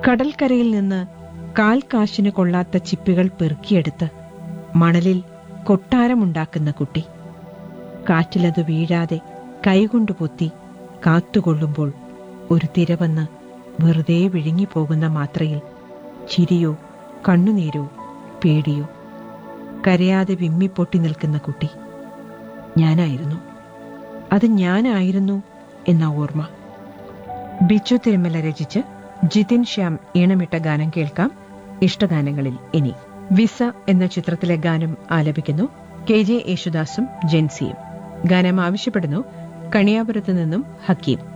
കടൽക്കരയിൽ നിന്ന് കാൽ കാശിന് കൊള്ളാത്ത ചിപ്പികൾ പെറുക്കിയെടുത്ത് മണലിൽ കൊട്ടാരമുണ്ടാക്കുന്ന കുട്ടി കാറ്റിലത് വീഴാതെ കൈകൊണ്ട് പൊത്തി കാത്തുകൊള്ളുമ്പോൾ ഒരു തിര വന്ന് വെറുതെ വിഴുങ്ങിപ്പോകുന്ന മാത്രയിൽ ചിരിയോ കണ്ണുനീരോ പേടിയോ കരയാതെ വിമ്മിപ്പൊട്ടി നിൽക്കുന്ന കുട്ടി ഞാനായിരുന്നു അത് ഞാനായിരുന്നു എന്ന ഓർമ്മ ബിച്ചു തിരുമല രചിച്ച് ജിതിൻ ശ്യാം ഈണമിട്ട ഗാനം കേൾക്കാം ഇഷ്ടഗാനങ്ങളിൽ ഇനി വിസ എന്ന ചിത്രത്തിലെ ഗാനം ആലപിക്കുന്നു കെ ജെ യേശുദാസും ജെൻസിയും ഗാനം ആവശ്യപ്പെടുന്നു കണിയാപുരത്ത് നിന്നും ഹക്കീം